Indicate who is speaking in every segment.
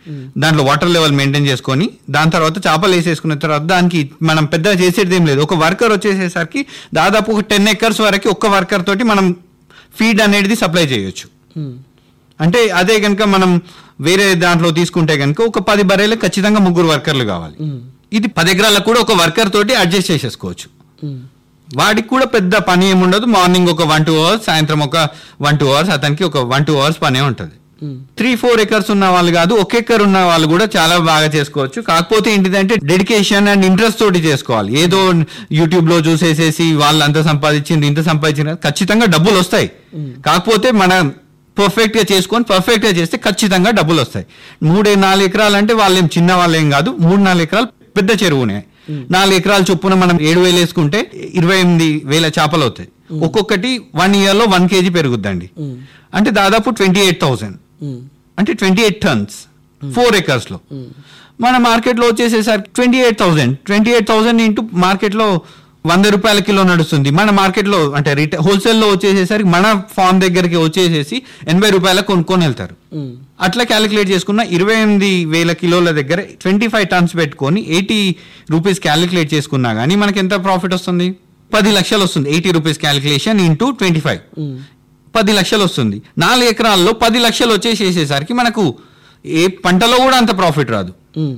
Speaker 1: దాంట్లో water level maintain చేసుకొని దాని తర్వాత చేపలు వేసేసుకున్న తర్వాత దానికి మనం పెద్దగా చేసేది ఏం లేదు ఒక వర్కర్ వచ్చేసేసరికి దాదాపు ఒక టెన్ ఎకర్స్ వరకు ఒక్క వర్కర్ తోటి మనం ఫీడ్ అనేది సప్లై చేయొచ్చు
Speaker 2: ఉమ్.
Speaker 1: అంటే అదే కనుక మనం వేరే దాంట్లో తీసుకుంటే కనుక ఒక పది బర్రెలకు ఖచ్చితంగా ముగ్గురు వర్కర్లు కావాలి
Speaker 2: ఉమ్.
Speaker 1: ఇది పది ఎకరాలకు కూడా ఒక వర్కర్ తోటి అడ్జస్ట్ చేసేసుకోవచ్చు
Speaker 2: ఉమ్.
Speaker 1: వాడికి కూడా పెద్ద పని ఏమి ఉండదు మార్నింగ్ ఒక వన్ టూ అవర్స్ సాయంత్రం ఒక వన్ టూ అవర్స్ అతనికి ఒక వన్ టూ అవర్స్ పనే ఉంటుంది
Speaker 2: ఉమ్.
Speaker 1: త్రీ ఫోర్ ఎకర్స్ ఉన్న వాళ్ళు కాదు ఒక ఎకర్ ఉన్న వాళ్ళు కూడా చాలా బాగా చేసుకోవచ్చు కాకపోతే ఏంటిదంటే డెడికేషన్ అండ్ ఇంట్రెస్ట్ తోటి చేసుకోవాలి ఏదో యూట్యూబ్ లో చూసేసేసి వాళ్ళు అంత సంపాదించింది ఇంత సంపాదించిన ఖచ్చితంగా డబ్బులు వస్తాయి కాకపోతే మనం పర్ఫెక్ట్ గా చేసుకొని పర్ఫెక్ట్ గా చేస్తే ఖచ్చితంగా డబ్బులు వస్తాయి మూడే నాలుగు ఎకరాలు అంటే వాళ్ళేం చిన్న వాళ్ళేం కాదు మూడు నాలుగు ఎకరాలు పెద్ద చెరువునే నాలుగు ఎకరాల చొప్పున మనం ఏడు వేలు వేసుకుంటే ఇరవై ఎనిమిది వేల చేపలు అవుతాయి ఒక్కొక్కటి వన్ ఇయర్ లో వన్ కేజీ పెరుగుద్దండి
Speaker 2: ఉమ్.
Speaker 1: అంటే దాదాపు ట్వంటీ ఎయిట్ థౌసండ్
Speaker 2: ఉమ్.
Speaker 1: అంటే twenty eight tons four acres లో
Speaker 2: ఉమ్.
Speaker 1: మన మార్కెట్ లో వచ్చేసేసరికి twenty eight thousand twenty eight thousand into market లో వంద రూపాయల కిలో నడుస్తుంది మన మార్కెట్ లో అంటే రిటైల్ హోల్సేల్ లో వచ్చేసేసరికి మన ఫార్మ్ దగ్గరికి వచ్చేసేసి ఎనభై రూపాయలకు కొనుక్కొని వెళ్తారు
Speaker 2: ఉమ్.
Speaker 1: అట్లా క్యాలిక్యులేట్ చేసుకున్న ఇరవై ఎనిమిది వేల కిలోల దగ్గర ట్వంటీ ఫైవ్ టన్స్ పెట్టుకొని ఎయిటీ రూపీస్ క్యాలిక్యులేట్ చేసుకున్నా కానీ మనకి ఎంత ప్రాఫిట్ వస్తుంది పది లక్షలు వస్తుంది eighty rupees calculation into twenty five
Speaker 2: um.
Speaker 1: పది లక్షలు వస్తుంది నాలుగు ఎకరాల్లో పది లక్షలు వచ్చేసేసరికి మనకు ఏ పంటలో కూడా అంత ప్రాఫిట్ రాదు
Speaker 2: ఉమ్.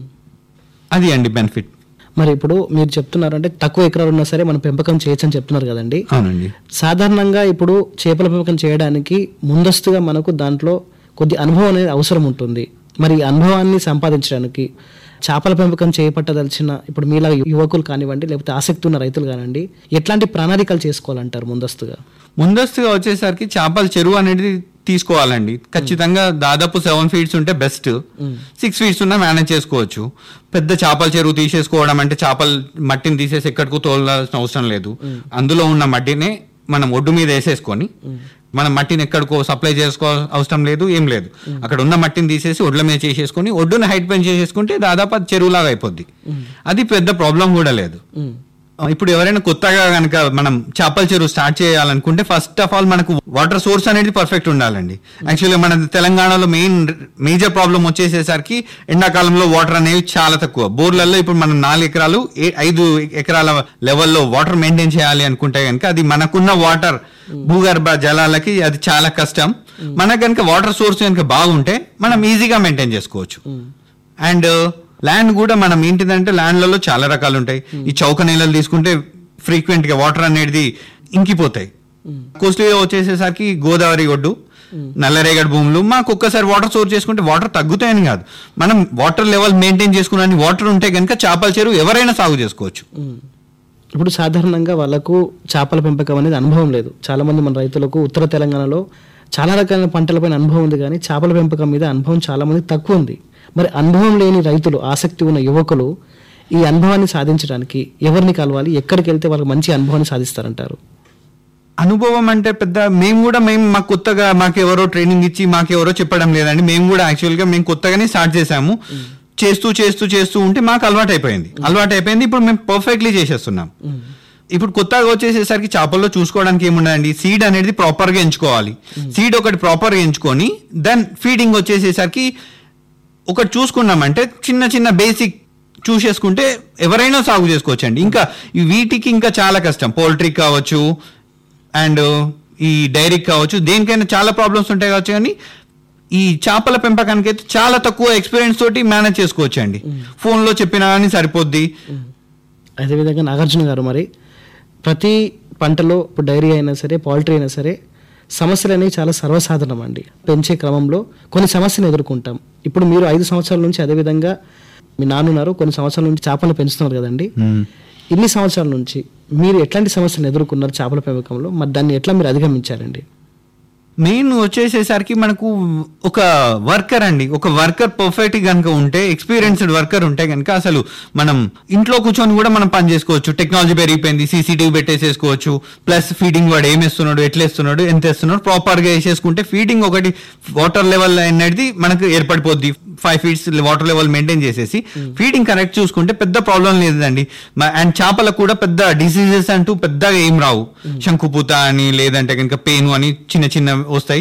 Speaker 1: అది అండి బెనిఫిట్
Speaker 2: మరి ఇప్పుడు మీరు చెప్తున్నారు అంటే తక్కువ ఎకరాలు ఉన్నా సరే మనం పెంపకం చేయొచ్చు అని చెప్తున్నారు కదండి
Speaker 1: అవునండి
Speaker 2: సాధారణంగా ఇప్పుడు చేపల పెంపకం చేయడానికి ముందస్తుగా మనకు దాంట్లో కొద్ది అనుభవం అనేది అవసరం ఉంటుంది మరి ఈ అనుభవాన్ని సంపాదించడానికి చేపల పెంపకం చేపట్టదలిచిన ఇప్పుడు మీలా యువకులు కానివ్వండి లేకపోతే ఆసక్తి ఉన్న రైతులు కానివ్వండి ఎట్లాంటి ప్రణాళికలు చేసుకోవాలంటారు ముందస్తుగా
Speaker 1: ముందస్తుగా వచ్చేసరికి చేపల చెరువు అనేది తీసుకోవాలండి ఖచ్చితంగా దాదాపు సెవెన్ ఫీట్స్ ఉంటే బెస్ట్ సిక్స్ ఫీట్స్ ఉన్నా మేనేజ్ చేసుకోవచ్చు పెద్ద చేపల చెరువు తీసేసుకోవడం అంటే చేపల మట్టిని తీసేసి ఎక్కడికి తోలాల్సిన అవసరం లేదు అందులో ఉన్న మట్టినే మనం ఒడ్డు మీద వేసేసుకొని మనం మట్టిని ఎక్కడికో సప్లై చేసుకో అవసరం లేదు ఏం లేదు అక్కడ ఉన్న మట్టిని తీసేసి ఒడ్ల మీద చేసేసుకొని ఒడ్డున హైట్ పెంచి చేసేసుకుంటే దాదాపు అది చెరువులాగా అయిపోద్ది అది పెద్ద ప్రాబ్లం కూడా లేదు
Speaker 2: ఉమ్.
Speaker 1: ఇప్పుడు ఎవరైనా కొత్తగా కనుక మనం చేపల చెరువు స్టార్ట్ చేయాలనుకుంటే ఫస్ట్ ఆఫ్ ఆల్ మనకు వాటర్ సోర్స్ అనేది పర్ఫెక్ట్ ఉండాలండి యాక్చువల్లీ మన తెలంగాణలో మెయిన్ మేజర్ ప్రాబ్లం వచ్చేసేసరికి ఎండాకాలంలో వాటర్ అనేవి చాలా తక్కువ బోర్లలో ఇప్పుడు మనం నాలుగు ఎకరాలు ఏ- ఐదు ఎకరాల లెవెల్లో వాటర్ మెయింటైన్ చేయాలి అనుకుంటే కనుక అది మనకున్న వాటర్ భూగర్భ జలాలకి అది చాలా కష్టం మనకు కనుక వాటర్ సోర్స్ కనుక బాగుంటే మనం ఈజీగా మెయింటైన్ చేసుకోవచ్చు అండ్ ల్యాండ్ కూడా మనం ఏంటిదంటే ల్యాండ్లలో చాలా రకాలు ఉంటాయి ఈ చౌక నేలలు తీసుకుంటే ఫ్రీక్వెంట్ గా వాటర్ అనేది ఇంకిపోతాయి కోస్ట్లీగా వచ్చేసేసరికి గోదావరి ఒడ్డు నల్లరేగడి భూములు మాకు ఒక్కసారి వాటర్ స్టోర్ చేసుకుంటే వాటర్ తగ్గుతాయని కాదు మనం వాటర్ లెవెల్ మెయింటైన్ చేసుకున్న వాటర్ ఉంటే కనుక చేపల చెరువు ఎవరైనా సాగు చేసుకోవచ్చు
Speaker 2: ఉమ్. ఇప్పుడు సాధారణంగా వాళ్ళకు చేపల పెంపకం అనేది అనుభవం లేదు చాలా మంది మన రైతులకు ఉత్తర తెలంగాణలో చాలా రకాల పంటలపైన అనుభవం ఉంది కానీ చేపల పెంపకం మీద అనుభవం చాలా మంది తక్కువ ఉంది మరి అనుభవం లేని రైతులు ఆసక్తి ఉన్న యువకులు ఈ అనుభవాన్ని సాధించడానికి ఎవరిని కలవాలి ఎక్కడికి వెళ్తే వాళ్ళకి మంచి అనుభవాన్ని సాధిస్తారంటారు
Speaker 1: అనుభవం అంటే పెద్ద మేము కూడా మేము మాకు కొత్తగా మాకు ఎవరో ట్రైనింగ్ ఇచ్చి మాకు ఎవరో చెప్పడం లేదండి మేము కూడా యాక్చువల్గా మేము కొత్తగానే స్టార్ట్ చేసాము చేస్తూ చేస్తూ చేస్తూ ఉంటే మాకు అలవాటు అయిపోయింది అలవాటు అయిపోయింది ఇప్పుడు మేము పర్ఫెక్ట్లీ చేసేస్తున్నాం ఇప్పుడు కొత్తగా వచ్చేసేసరికి చేపల్లో చూసుకోవడానికి ఏముండదండి సీడ్ అనేది ప్రాపర్ గా ఎంచుకోవాలి సీడ్ ఒకటి ప్రాపర్ గా ఎంచుకొని దెన్ ఫీడింగ్ వచ్చేసేసరికి ఒకటి చూసుకున్నామంటే చిన్న చిన్న బేసిక్ చూసేసుకుంటే ఎవరైనా సాగు చేసుకోవచ్చు అండి ఇంకా ఈ వీటికి ఇంకా చాలా కష్టం పౌల్ట్రీ కావచ్చు అండ్ ఈ డైరీ కావచ్చు దేనికైనా చాలా ప్రాబ్లమ్స్ ఉంటాయి కావచ్చు కానీ ఈ చేపల పెంపకానికి అయితే చాలా తక్కువ ఎక్స్పీరియన్స్ తోటి మేనేజ్ చేసుకోవచ్చు అండి ఫోన్లో చెప్పినా కానీ సరిపోద్ది
Speaker 2: అదేవిధంగా నాగార్జున గారు మరి ప్రతి పంటలో ఇప్పుడు డైరీ అయినా సరే పౌల్ట్రీ అయినా సరే సమస్యలు అనేవి చాలా సర్వసాధారణం అండి పెంచే క్రమంలో కొన్ని సమస్యలు ఎదుర్కొంటాం ఇప్పుడు మీరు ఐదు సంవత్సరాల నుంచి అదేవిధంగా మీ నాన్నున్నారు కొన్ని సంవత్సరాల నుంచి చేపలు పెంచుతున్నారు కదండి ఇన్ని సంవత్సరాల నుంచి మీరు ఎట్లాంటి సమస్యలు ఎదుర్కొన్నారు చేపల పెంపకంలో మరి దాన్ని ఎట్లా మీరు అధిగమించారండి
Speaker 1: మెయిన్ వచ్చేసేసరికి మనకు ఒక వర్కర్ అండి ఒక వర్కర్ పర్ఫెక్ట్ కనుక ఉంటే ఎక్స్పీరియన్స్డ్ వర్కర్ ఉంటే కనుక అసలు మనం ఇంట్లో కూర్చొని కూడా మనం పని చేసుకోవచ్చు టెక్నాలజీ పెరిగిపోయింది సీసీటీవీ పెట్టేసేసుకోవచ్చు ప్లస్ ఫీడింగ్ వాడు ఏం వేస్తున్నాడు ఎట్లా వేస్తున్నాడు ఎంత వేస్తున్నాడు ప్రాపర్ గా వేసేసుకుంటే ఫీడింగ్ ఒకటి వాటర్ లెవెల్ అనేది మనకు ఏర్పడిపోద్ది five feets water level maintain చేసేసి ఫీడింగ్ కరెక్ట్ చూసుకుంటే పెద్ద ప్రాబ్లం లేదండి అండ్ చేపలకు కూడా పెద్ద డిసీజెస్ అంటూ పెద్దగా ఏం రావు శంకుపూత అని లేదంటే కనుక పెయిన్ అని చిన్న చిన్న వస్తాయి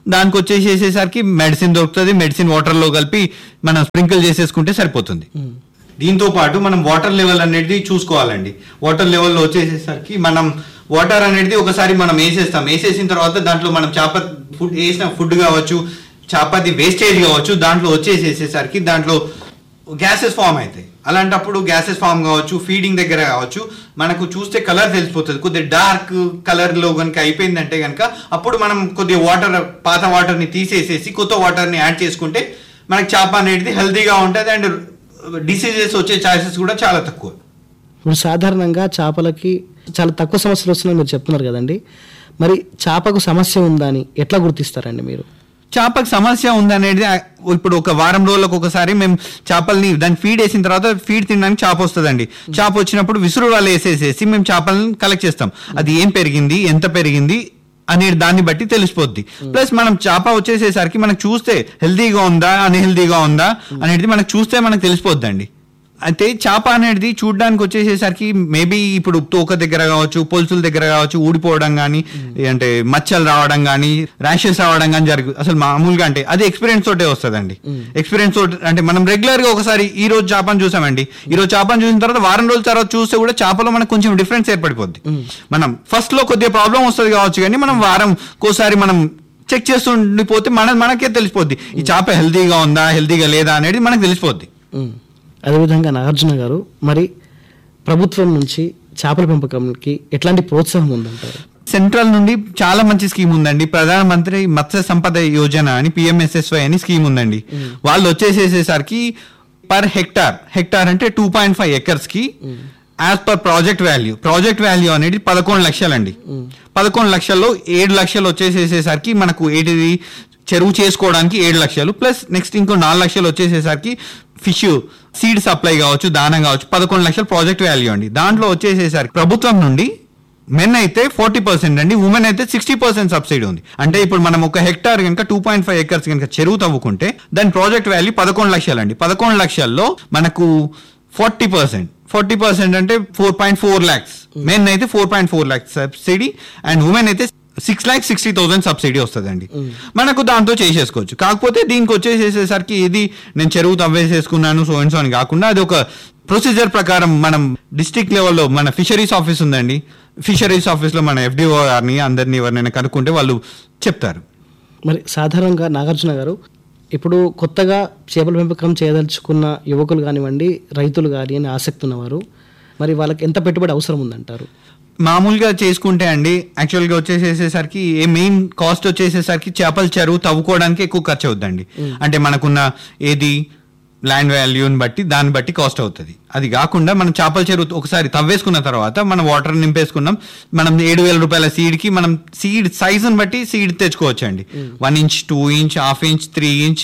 Speaker 1: దానికి వచ్చేసేసరికి మెడిసిన్ దొరుకుతుంది మెడిసిన్ వాటర్ లో కలిపి మనం స్ప్రింకిల్ చేసేసుకుంటే సరిపోతుంది దీంతో పాటు మనం వాటర్ లెవెల్ అనేది చూసుకోవాలండి వాటర్ లెవెల్లో వచ్చేసేసరికి మనం వాటర్ అనేది ఒకసారి మనం వేసేస్తాం వేసేసిన తర్వాత దాంట్లో మనం చేప ఫుడ్ వేసిన ఫుడ్ కావచ్చు చేపది వేస్టేజ్ కావచ్చు దాంట్లో వచ్చేసేసేసరికి దాంట్లో గ్యాసెస్ ఫామ్ అవుతాయి అలాంటప్పుడు గ్యాసెస్ ఫామ్ కావచ్చు ఫీడింగ్ దగ్గర కావచ్చు మనకు చూస్తే కలర్ తెలిసిపోతుంది కొద్దిగా డార్క్ కలర్ లో కనుక అయిపోయిందంటే కనుక అప్పుడు మనం కొద్దిగా వాటర్ పాత వాటర్ ని తీసేసేసి కొత్త వాటర్ ని యాడ్ చేసుకుంటే మనకి చేప అనేది హెల్తీగా ఉంటుంది అండ్ డిసీజెస్ వచ్చే ఛాన్సెస్ కూడా చాలా తక్కువ
Speaker 2: ఇప్పుడు సాధారణంగా చేపలకి చాలా తక్కువ సమస్యలు వస్తున్నాయని మీరు చెప్తున్నారు కదండి మరి చేపకు సమస్య ఉందా అని ఎట్లా గుర్తిస్తారండి మీరు
Speaker 1: చేపకు సమస్య ఉందనేది ఆ- ఇప్పుడు ఒక వారం రోజులకు ఒకసారి మేము చేపల్ని దాన్ని ఫీడ్ వేసిన తర్వాత ఫీడ్ తినడానికి చేప వస్తుందండి చేప వచ్చినప్పుడు విసురు వాళ్ళు వేసేసేసి మేము చేపలను కలెక్ట్ చేస్తాం అది ఏం పెరిగింది ఎంత పెరిగింది అనే దాన్ని బట్టి తెలిసిపోద్ది ప్లస్ మనం చేప వచ్చేసేసరికి మనకు చూస్తే హెల్తీగా ఉందా అన్హెల్తీగా ఉందా అనేది మనకు చూస్తే మనకు తెలిసిపోద్దండి అయితే చేప అనేది చూడడానికి వచ్చేసేసరికి మేబీ ఇప్పుడు తోక దగ్గర కావచ్చు పొలుసుల దగ్గర కావచ్చు ఊడిపోవడం కానీ అంటే మచ్చలు రావడం కానీ ర్యాషెస్ రావడం కానీ జరుగు అసలు మామూలుగా అంటే అది ఎక్స్పీరియన్స్ తోటే వస్తుందండి ఎక్స్పీరియన్స్ తోటి అంటే మనం రెగ్యులర్ గా ఒకసారి ఈ రోజు చేపను చూసామండి ఈ రోజు చేపను చూసిన తర్వాత వారం రోజుల తర్వాత చూస్తే కూడా చేపలో మనకు కొంచెం డిఫరెన్స్ ఏర్పడిపోద్ది మనం ఫస్ట్ లో కొద్దిగా ప్రాబ్లం వస్తుంది కావచ్చు కానీ మనం వారం కోసారి మనం చెక్ చేస్తుండిపోతే మన మనకే తెలిసిపోద్ది ఈ చేప హెల్తీగా ఉందా హెల్తీగా లేదా అనేది మనకు తెలిసిపోద్ది
Speaker 2: ఉమ్. అదేవిధంగా నాగార్జున గారు మరి ప్రభుత్వం నుంచి చేపల పెంపకంకి ఎట్లాంటి ప్రోత్సాహం ఉందంటారు
Speaker 1: సెంట్రల్ నుండి చాలా మంచి స్కీమ్ ఉందండి ప్రధానమంత్రి మత్స్య సంపద యోజన అని పిఎంఎస్ఎస్వై అని స్కీమ్ ఉందండి వాళ్ళు వచ్చేసేసరికి పర్ హెక్టార్ హెక్టార్ అంటే టూ పాయింట్ ఫైవ్ ఎకర్స్ కి as per project value project value అనేది పదకొండు లక్షలండి పదకొండు లక్షల్లో ఏడు లక్షలు వచ్చేసేసరికి మనకు ఏంటిది చెరువు చేసుకోవడానికి ఏడు లక్షలు ప్లస్ నెక్స్ట్ ఇంకో నాలుగు లక్షలు వచ్చేసేసరికి ఫిష్ సీడ్ సప్లై కావచ్చు దానం కావచ్చు పదకొండు లక్షలు ప్రాజెక్ట్ వాల్యూ అండి దాంట్లో వచ్చేసేసరికి ప్రభుత్వం నుండి మెన్ అయితే ఫార్టీ పర్సెంట్ అండి ఉమెన్ అయితే సిక్స్టీ పర్సెంట్ సబ్సిడీ ఉంది అంటే ఇప్పుడు మనం ఒక హెక్టార్ కనుక టూ పాయింట్ ఫైవ్ ఎకర్స్ కనుక చెరువు తవ్వుకుంటే దాని ప్రాజెక్ట్ వాల్యూ పదకొండు లక్షలు అండి పదకొండు లక్షల్లో మనకు ఫార్టీ పర్సెంట్ ఫార్టీ పర్సెంట్ అంటే four point four lakhs men అయితే four point four lakhs subsidy and women అయితే six lakh sixty thousand subsidy వస్తుందండి మనకు దాంతో చేసేసుకోవచ్చు కాకపోతే దీనికి వచ్చేసేసరికి ఇది నేను చెరువు తవ్వేసేసుకున్నాను సో అండ్ సో అని కాకుండా అది ఒక ప్రొసీజర్ ప్రకారం మనం డిస్ట్రిక్ట్ లెవెల్లో మన ఫిషరీస్ ఆఫీస్ ఉందండి ఫిషరీస్ ఆఫీస్లో మన ఎఫ్డిఓ గారిని అందరినీ ఎవరినైనా కనుక్కుంటే వాళ్ళు చెప్తారు
Speaker 2: మరి సాధారణంగా నాగార్జున గారు ఇప్పుడు కొత్తగా చేపల పెంపకం చేయదలుచుకున్న యువకులు కానివ్వండి రైతులు కానీ అని ఆసక్తి ఉన్నవారు మరి వాళ్ళకి ఎంత పెట్టుబడి అవసరం ఉందంటారు
Speaker 1: మామూలుగా చేసుకుంటే అండి యాక్చువల్గా వచ్చేసేసరికి ఏ మెయిన్ కాస్ట్ వచ్చేసేసరికి చేపల చెరువు తవ్వుకోవడానికి ఎక్కువ ఖర్చు అవుతుందండి అంటే మనకున్న ఏది ల్యాండ్ వాల్యూని బట్టి దాన్ని బట్టి కాస్ట్ అవుతుంది అది కాకుండా మనం చేపల చెరువు ఒకసారి తవ్వేసుకున్న తర్వాత మనం వాటర్ నింపేసుకున్నాం మనం ఏడు వేల రూపాయల సీడ్కి మనం సీడ్ సైజుని బట్టి సీడ్ తెచ్చుకోవచ్చు అండి one inch two inch half inch three inch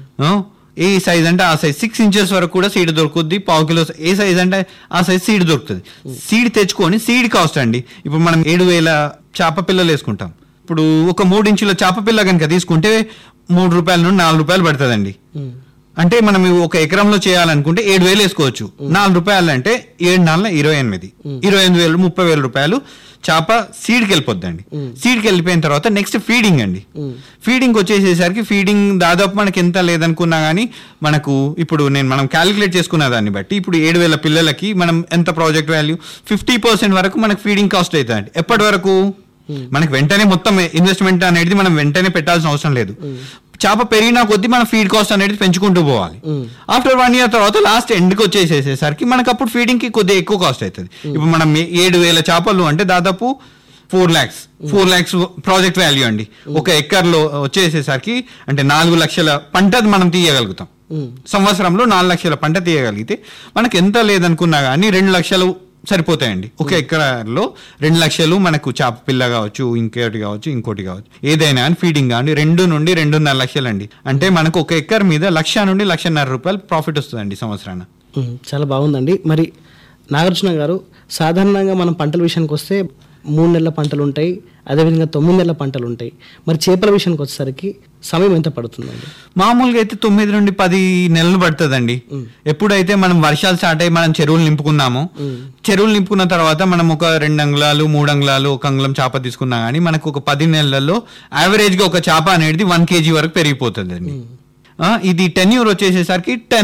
Speaker 1: ఏ సైజ్ అంటే ఆ సైజ్ సిక్స్ ఇంచెస్ వరకు కూడా సీడ్ దొరుకుద్ది పావు కిలో ఏ సైజ్ అంటే ఆ సైజ్ సీడ్ దొరుకుతుంది సీడ్ తెచ్చుకొని సీడ్ కాస్ట్ అండి ఇప్పుడు మనం ఏడు వేల చేప పిల్లలు వేసుకుంటాం ఇప్పుడు ఒక మూడు ఇంచుల చేప పిల్ల కనుక తీసుకుంటే మూడు రూపాయల నుండి నాలుగు రూపాయలు పడుతుందండి అంటే మనం ఇవి ఒక ఎకరంలో చేయాలనుకుంటే ఏడు వేలు వేసుకోవచ్చు నాలుగు రూపాయలు అంటే ఏడు నాలుగు ఇరవై ఎనిమిది ఇరవై ఎనిమిది వేలు ముప్పై వేల రూపాయలు చేప సీడ్కి వెళ్ళిపోద్దండి సీడ్కి వెళ్ళిపోయిన తర్వాత నెక్స్ట్ ఫీడింగ్ అండి ఫీడింగ్ వచ్చేసేసరికి ఫీడింగ్ దాదాపు మనకి ఎంత లేదనుకున్నా కానీ మనకు ఇప్పుడు నేను మనం క్యాలిక్యులేట్ చేసుకున్న దాన్ని బట్టి ఇప్పుడు ఏడు వేల పిల్లలకి మనం ఎంత ప్రాజెక్ట్ వాల్యూ ఫిఫ్టీ పర్సెంట్ వరకు మనకు ఫీడింగ్ కాస్ట్ అవుతుందండి ఎప్పటి వరకు మనకి వెంటనే మొత్తం ఇన్వెస్ట్మెంట్ అనేది మనం వెంటనే పెట్టాల్సిన అవసరం లేదు చేప పెరిగిన కొద్దీ మన ఫీడ్ కాస్ట్ అనేది పెంచుకుంటూ పోవాలి ఆఫ్టర్ వన్ ఇయర్ తర్వాత లాస్ట్ ఎండ్కి వచ్చేసేసరికి మనకు అప్పుడు ఫీడింగ్ కి కొద్దిగా ఎక్కువ కాస్ట్ అవుతుంది ఇప్పుడు మనం ఏ- ఏడు వేల చేపలు అంటే దాదాపు four lakhs four lakhs project value అండి ఒక ఎక్కర్లో వచ్చేసేసరికి అంటే నాలుగు లక్షల పంట మనం తీయగలుగుతాం సంవత్సరంలో నాలుగు లక్షల పంట తీయగలిగితే మనకి ఎంత లేదనుకున్నా కానీ రెండు లక్షలు సరిపోతాయండి ఒక ఎకరాలో రెండు లక్షలు మనకు చేప పిల్ల కావచ్చు ఇంకోటి కావచ్చు ఇంకోటి కావచ్చు ఏదైనా అని ఫీడింగ్ కానీ రెండు నుండి రెండున్నర లక్షలు అండి అంటే మనకు ఒక ఎకర్ మీద లక్ష నుండి లక్షన్నర రూపాయలు ప్రాఫిట్ వస్తుందండి సంవత్సరాన
Speaker 2: ఉమ్, చాలా బాగుందండి మరి నాగార్జున గారు సాధారణంగా మనం పంటల విషయానికి వస్తే మూడు నెలల పంటలు ఉంటాయి అదేవిధంగా తొమ్మిది నెలల పంటలు ఉంటాయి మరి చేపల విషయానికి వచ్చేసరికి సమయం ఎంత పడుతుందండి
Speaker 1: మామూలుగా అయితే తొమ్మిది నుండి పది నెలలు పడుతుందండి ఎప్పుడైతే మనం వర్షాలు స్టార్ట్ అయ్యి మనం చెరువులు నింపుకున్నామో చెరువులు నింపుకున్న తర్వాత మనం ఒక రెండు అంగుళాలు మూడు అంగుళాలు ఒక అంగుళం చేప తీసుకున్నా కానీ మనకు ఒక పది నెలల్లో యావరేజ్ గా ఒక చేప అనేది వన్ కేజీ వరకు పెరిగిపోతుంది అండి ఇది టెన్ యూర్ వచ్చేసేసరికి టెన్